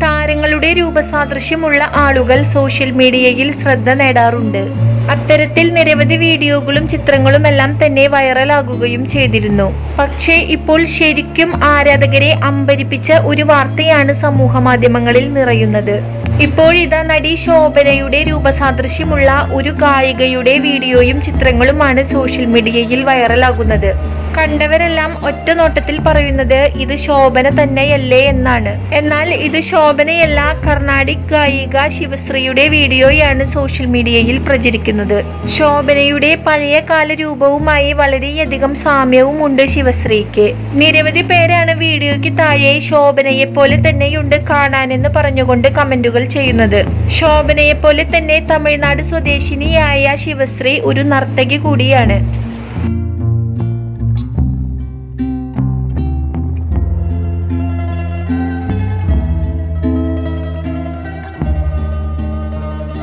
താരങ്ങളുടെ രൂപസാദൃശ്യമുള്ള ആളുകൾ സോഷ്യൽ മീഡിയയിൽ ശ്രദ്ധ നേടാറുണ്ട് അത്തരത്തിൽ നിരവധി വീഡിയോകളും ചിത്രങ്ങളും എല്ലാം തന്നെ വൈറലാകുകയും ചെയ്തിരുന്നു പക്ഷേ ഇപ്പോൾ ശരിക്കും ആരാധകരെ അമ്പരിപ്പിച്ച ഒരു വാർത്തയാണ് സമൂഹ മാധ്യമങ്ങളിൽ നിറയുന്നത് ഇപ്പോഴിതാ നടി ശോഭനയുടെ രൂപസാദൃശ്യമുള്ള ഒരു ഗായികയുടെ വീഡിയോയും ചിത്രങ്ങളുമാണ് സോഷ്യൽ മീഡിയയിൽ വൈറലാകുന്നത് കണ്ടവരെല്ലാം ഒറ്റ നോട്ടത്തിൽ പറയുന്നത് ഇത് ശോഭന തന്നെയല്ലേ എന്നാണ് എന്നാൽ ഇത് ശോഭനയല്ല കർണാടിക് ഗായിക ശിവശ്രീയുടെ വീഡിയോയാണ് സോഷ്യൽ മീഡിയയിൽ പ്രചരിക്കുന്നത് ശോഭനയുടെ പഴയ കാല രൂപവുമായി വളരെയധികം സാമ്യവും ഉണ്ട് ശിവശ്രീക്ക് നിരവധി പേരാണ് വീഡിയോയ്ക്ക് താഴെ ശോഭനയെ പോലെ തന്നെയുണ്ട് കാണാനെന്ന് പറഞ്ഞുകൊണ്ട് കമന്റുകൾ ചെയ്യുന്നത് ശോഭനയെ പോലെ തന്നെ തമിഴ്നാട് സ്വദേശിനിയായ ശിവശ്രീ ഒരു നർത്തകി കൂടിയാണ്